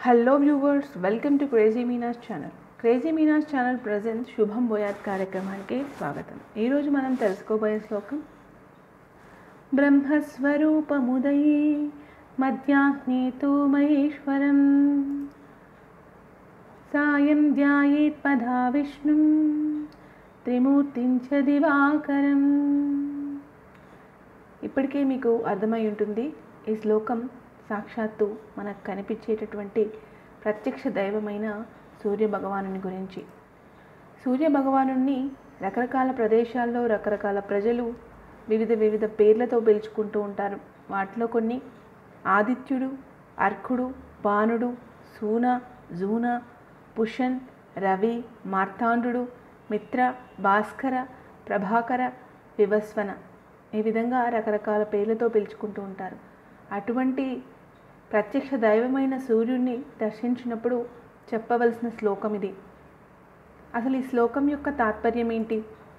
hello viewers welcome to crazy Meena's channel crazy Meena's channel present శుభం బోయాత్ కార్యక్రమానికి స్వాగతం ఈరోజు మనం తెలుసుకోబోయే శ్లోకం బ్రహ్మస్వరూపముదయే మధ్యాహ్నేతు మహేశ్వరం సాయం ధ్యాయేత్ పదా విష్ణుం త్రిమూర్తించ దివాకరం ఇప్పటికే మీకు అర్థమై ఉంటుంది ఈ శ్లోకం సాక్షాత్తు మనకు కనిపించేటటువంటి ప్రత్యక్ష దైవమైన సూర్య భగవానుని గురించి సూర్య భగవాను రకరకాల ప్రదేశాల్లో రకరకాల ప్రజలు వివిధ వివిధ పేర్లతో పిలుచుకుంటూ ఉంటారు వాటిలో కొన్ని ఆదిత్యుడు అర్కుడు బాణుడు సూన జూన పుషన్ రవి మార్తాండు మిత్ర భాస్కర ప్రభాకర వివస్వన ఈ విధంగా రకరకాల పేర్లతో పిలుచుకుంటూ ఉంటారు అటువంటి ప్రత్యక్ష దైవమైన సూర్యుడిని దర్శించినప్పుడు చెప్పవలసిన శ్లోకం ఇది అసలు ఈ శ్లోకం యొక్క తాత్పర్యం ఏంటి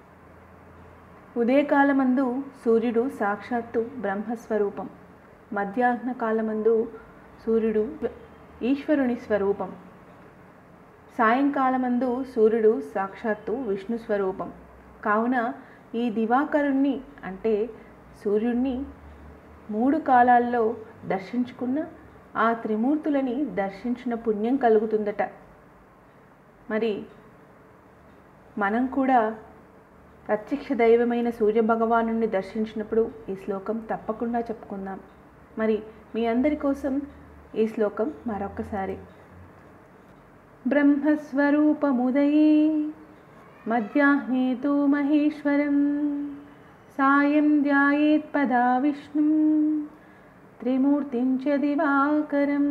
ఉదయకాలమందు సూర్యుడు సాక్షాత్తు బ్రహ్మస్వరూపం మధ్యాహ్న కాలమందు సూర్యుడు ఈశ్వరుని స్వరూపం సాయంకాలమందు సూర్యుడు సాక్షాత్తు విష్ణు స్వరూపం కావున ఈ దివాకరుణ్ణి అంటే సూర్యుణ్ణి మూడు కాలాల్లో దర్శించుకున్న ఆ త్రిమూర్తులని దర్శించిన పుణ్యం కలుగుతుందట మరి మనం కూడా ప్రత్యక్ష దైవమైన సూర్యభగవాను దర్శించినప్పుడు ఈ శ్లోకం తప్పకుండా చెప్పుకుందాం మరి మీ అందరి కోసం ఈ శ్లోకం మరొకసారి బ్రహ్మస్వరూపముదయే మధ్యాహ్నేతు మహేశ్వరం సాయం ధ్యాయేత్ పదా విష్ణుం త్రిమూర్తించ దివాకరం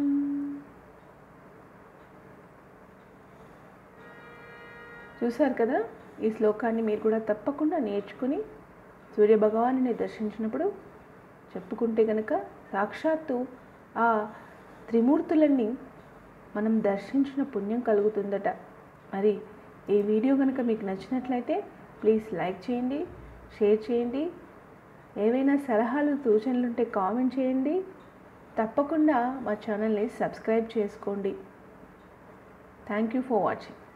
చూశారు కదా ఈ శ్లోకాన్ని మీరు కూడా తప్పకుండా నేర్చుకుని సూర్యభగవాను దర్శించినప్పుడు చెప్పుకుంటే కనుక సాక్షాత్తు ఆ త్రిమూర్తులన్నీ మనం దర్శించిన పుణ్యం కలుగుతుందట మరి ఈ వీడియో కనుక మీకు నచ్చినట్లయితే ప్లీజ్ లైక్ చేయండి షేర్ చేయండి ఏవైనా సలహాలు సూచనలు ఉంటే కామెంట్ చేయండి తప్పకుండా మా ఛానల్ని సబ్స్క్రైబ్ చేసుకోండి థ్యాంక్ యూ ఫర్ వాచింగ్